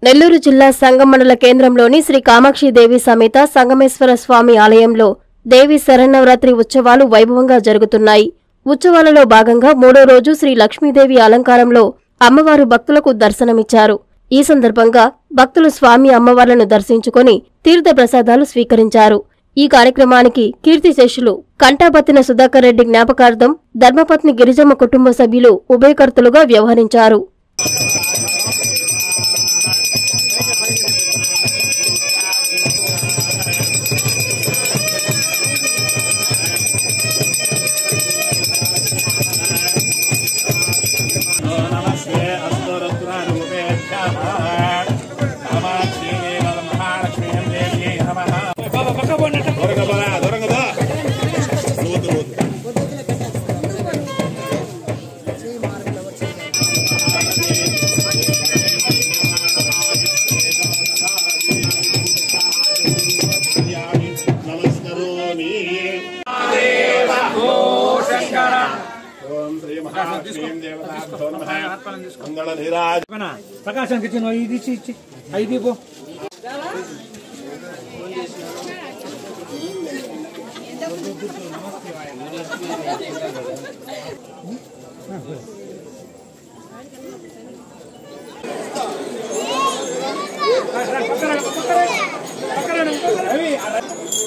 నెల్లూరు జిల్లా సంగం మండల కేంద్రంలోని శ్రీ కామాక్షిదేవి సమేత సంగమేశ్వర స్వామి ఆలయంలో దేవి శరన్నవరాత్రి ఉత్సవాలు వైభవంగా జరుగుతున్నాయి ఉత్సవాలలో భాగంగా మూడో రోజు శ్రీ లక్ష్మీదేవి అలంకారంలో అమ్మవారు భక్తులకు దర్శనమిచ్చారు ఈ సందర్భంగా భక్తులు స్వామి అమ్మవార్లను దర్శించుకొని తీర్థ ప్రసాదాలు స్వీకరించారు ఈ కార్యక్రమానికి కీర్తిశేషులు కంటాబత్తిన సుధాకర్ రెడ్డి జ్ఞాపకార్థం ధర్మపత్ని గిరిజమ్మ కుటుంబ సభ్యులు ఉభయకర్తలుగా వ్యవహరించారు నమస్తే అస్తు రుద్రారూపేభ్యః కామాక్షీదేవ మహాలక్ష్మీం దేవ్యై నమః దూరంగా పోరా, దూరంగా పో. వద్దు, వద్దు. నమస్కరోమి ఓం శ్రీ మహాలక్ష్మీం దేవతాభ్యో నమః మంగళ నీరాజ పక్కన ప్రకాశానికి ఇచ్చిన ఇది ఇచ్చి ఇచ్చి ఐదు పో పక్కన పక్కన పక్కన